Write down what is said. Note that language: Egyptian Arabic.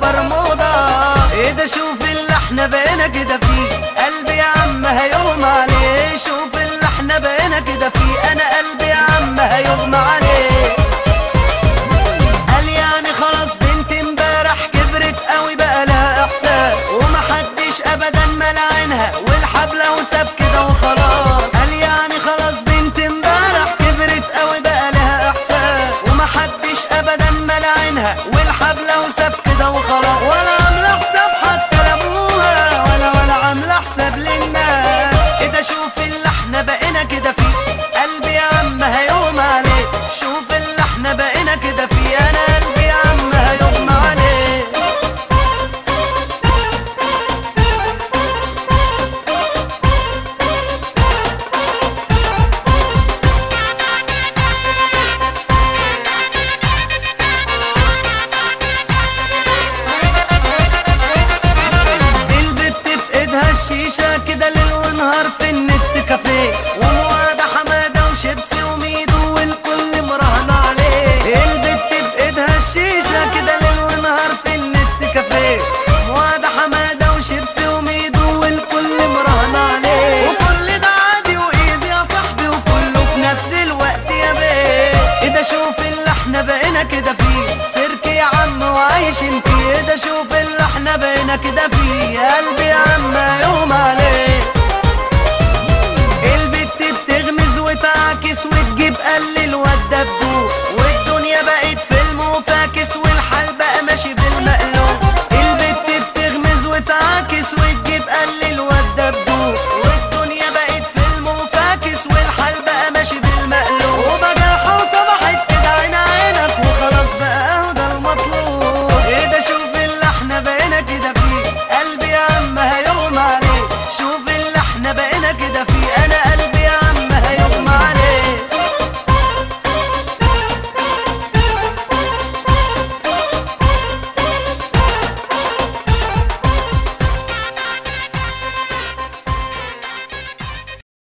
صار موضة ايه ده شوف اللي احنا بقينا كده فيه قلبي يا عم هيغمى عليه شوف اللي احنا بقينا كده فيه انا قلبي يا عم هيغمى عليه قال يعني خلاص بنت امبارح كبرت قوي بقى لها احساس ومحدش ابدا ملعنها والحبلة وساب كده وخلاص قال يعني خلاص بنت امبارح كبرت قوي بقى لها احساس ومحدش ابدا ملعنها والحبلة وساب كده وخلاص ولا عاملة حساب حتى لابوها ولا ولا عاملة حساب للناس كده شوف اللي احنا بقينا كده فيه قلبي يا عم هيغمى عليه شوف اللي احنا بقينا كده فيه انا قلبي يا عم هيغمى عليه البت في ايدها الشيشة كده ليل ونهار في النت كافيه وموعدة حمادة وشيبسي وميدو والكل مراهن عليه البت في ايدها الشيشة كده ليل ونهار في النت كافيه موعدة حمادة وشيبسي وميدو والكل مراهن عليه وكل ده عادي وايزي يا صاحبي وكله في نفس الوقت يا بيه كده شوف اللي احنا بقينا كده فيه سيرك يا عم وعايشين فيه ده شوف اللي احنا بقينا كده فيه قلبي يا عم